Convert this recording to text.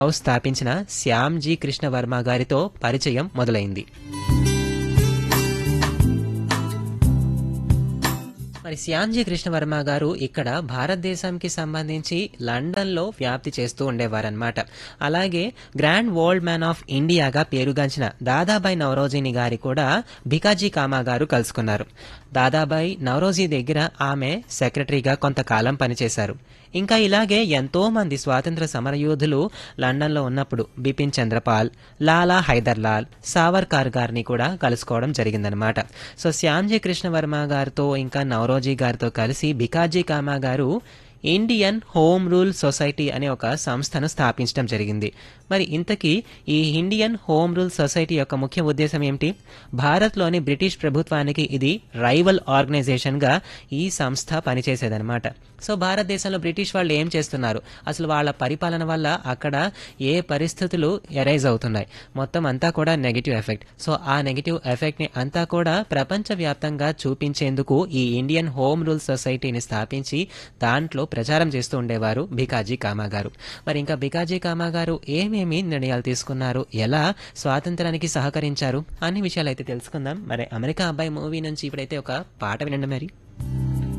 house స్థాపించిన శ్యామ్జీ కృష్ణ వర్మ గారితో పరిచయం మొదలైంది మరి శ్యామ్జీ కృష్ణ వర్మ గారు ఇక్కడ భారతదేశంకి సంబంధించి లండన్లో వ్యాప్తి చేస్తూ ఉండేవారనమాట అలాగే గ్రాండ్ వరల్డ్ మ్యాన్ ఆఫ్ ఇండియాగా పేరుగాంచిన దాదాబాయి నవరోజీని గారి కూడా భికాజీ కామా గారు కలుసుకున్నారు దాదాబాయి నవరోజీ దగ్గర ఆమె సెక్రటరీగా కొంతకాలం పనిచేశారు ఇంకా ఇలాగే ఎంతో మంది స్వాతంత్ర సమరయోధులు లండన్లో ఉన్నప్పుడు బిపిన్ చంద్రపాల్ లాలా హైదర్లాల్ సావర్కార్ గారిని కూడా కలుసుకోవడం జరిగిందనమాట సో శ్యామ్జీ కృష్ణ వర్మ గారితో ఇంకా నవరోజీ గారితో కలిసి బికాజీ కామా గారు ఇండియన్ హోమ్ రూల్ సొసైటీ అనే ఒక సంస్థను స్థాపించడం జరిగింది మరి ఇంతకీ ఈ ఇండియన్ హోమ్ రూల్ సొసైటీ యొక్క ముఖ్య ఉద్దేశం ఏమిటి భారత్లోని బ్రిటిష్ ప్రభుత్వానికి ఇది రైవల్ ఆర్గనైజేషన్గా ఈ సంస్థ పనిచేసేదన్నమాట సో భారతదేశంలో బ్రిటిష్ వాళ్ళు ఏం చేస్తున్నారు అసలు వాళ్ళ పరిపాలన వల్ల అక్కడ ఏ పరిస్థితులు ఎరైజ్ అవుతున్నాయి మొత్తం అంతా కూడా నెగిటివ్ ఎఫెక్ట్ సో ఆ నెగిటివ్ ఎఫెక్ట్ని అంతా కూడా ప్రపంచవ్యాప్తంగా చూపించేందుకు ఈ ఇండియన్ హోమ్ రూల్ సొసైటీని స్థాపించి దాంట్లో ప్రచారం చేస్తూ ఉండేవారు భికాజీ కామా గారు మరి ఇంకా భికాజీ కామా గారు ఏమేమి నిర్ణయాలు తీసుకున్నారు ఎలా స్వాతంత్రానికి సహకరించారు అన్ని విషయాలు అయితే తెలుసుకుందాం మరి అమెరికా అబ్బాయి మూవీ నుంచి ఇప్పుడైతే ఒక పాట వినండి మరి